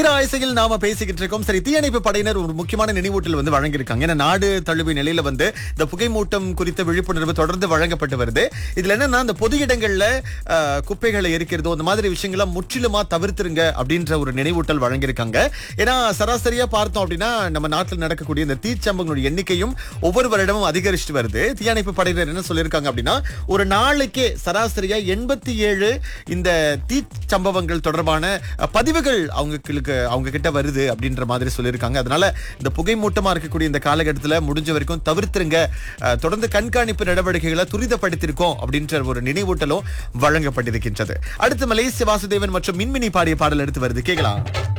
தீராயசையில் நாம பேசிக்கிட்டு இருக்கோம் சரி தீயணைப்பு படையினர் ஒரு முக்கியமான நினைவூட்டல் வந்து வழங்கியிருக்காங்க ஏன்னா நாடு தழுவிய நிலையில வந்து இந்த புகைமூட்டம் குறித்த விழிப்புணர்வு தொடர்ந்து வழங்கப்பட்டு வருது இதுல என்னன்னா இந்த பொது இடங்கள்ல அஹ், குப்பைகளை எரிக்கிறதோ அந்த மாதிரி விஷயங்களை முற்றிலுமா தவிர்த்துருங்க அப்படின்ற ஒரு நினைவூட்டல் வழங்கியிருக்காங்க ஏன்னா சராசரியா பார்த்தோம் அப்படின்னா நம்ம நாட்டில் நடக்கக்கூடிய இந்த தீச்சம்பங்களுடைய எண்ணிக்கையும் ஒவ்வொரு வருடமும் அதிகரிச்சுட்டு வருது தீயணைப்பு படையினர் என்ன சொல்லியிருக்காங்க அப்படின்னா ஒரு நாளைக்கே சராசரியா எண்பத்தி ஏழு இந்த தீச்சம்பவங்கள் தொடர்பான அஹ், பதிவுகள் அவங்களுக்கு அவங்க கிட்ட வருது அப்படின்ற மாதிரி சொல்லியிருக்காங்க அதனால இந்த புகை மூட்டமா இருக்கக்கூடிய இந்த காலகட்டத்தில் முடிஞ்ச வரைக்கும் தவிர்த்துருங்க அஹ், தொடர்ந்து கண்காணிப்பு நடவடிக்கைகளை துரிதப்படுத்தியிருக்கோம் அப்படின்ற ஒரு நினைவூட்டலும் வழங்கப்பட்டிருக்கின்றது அடுத்து மலேசிய வாசுதேவன் மற்றும் மின்மினி பாடிய பாடல் எடுத்து வருது கேட்கலாம்